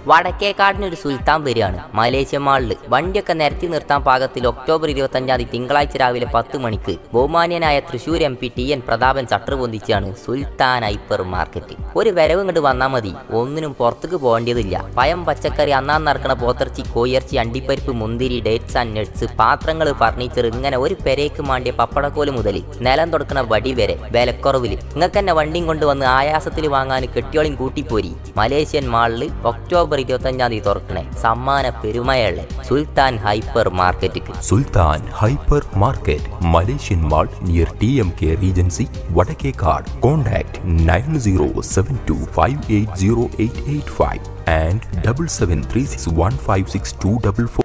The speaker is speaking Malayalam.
വടക്കേക്കാടിന് ഒരു സുൽത്താൻ വരികയാണ് മലേഷ്യൻ മാളിൽ വണ്ടിയൊക്കെ നിരത്തി നിർത്താൻ പാകത്തിൽ ഒക്ടോബർ ഇരുപത്തഞ്ചാം തീയതി തിങ്കളാഴ്ച രാവിലെ പത്ത് മണിക്ക് ബഹുമാന്യനായ Thrissur M P T N Prathapan shutter പൊന്തിച്ചാണ് സുൽത്താൻ ഹൈപ്പർ മാർക്കറ്റ് ഒരു വരവ് ഇങ്ങോട്ട് വന്നാൽ മതി ഒന്നിനും പുറത്തേക്ക് പോകേണ്ടതില്ല പയം പച്ചക്കറി അന്നാന്ന് നടക്കണ പോത്തിറച്ചി കോയിറച്ചി അണ്ടിപ്പരിപ്പ് മുന്തിരി ഡേറ്റ്സ് ആൻഡ് നട്സ് പാത്രങ്ങൾ ഫർണിച്ചർ ഇങ്ങനെ ഒരു പെരേക്ക് മാണ്ടിയ പപ്പടക്കോല് മുതൽ നിലം തുടക്കണ വടി വരെ വിലക്കുറവിൽ നിങ്ങൾക്ക് തന്നെ വണ്ടിയും കൊണ്ട് വന്ന് ആയാസത്തിൽ വാങ്ങാൻ കെട്ടിയോളിയും കൂട്ടിപ്പോരി മലേഷ്യൻ മാളിൽ ഒക്ടോബർ ഇരുപത്തഞ്ചാം തീയതി തുറക്കണേ സമ്മാന പെരുമയുള്ള സുൽത്താൻ ഹൈപ്പർ മാർക്കറ്റിക്ക് Sultan hypermarket Malaysian mall near T M K Regency Vadakkekad contact nine zero seven two five eight zero eight eight five and double seven three six one five six two double four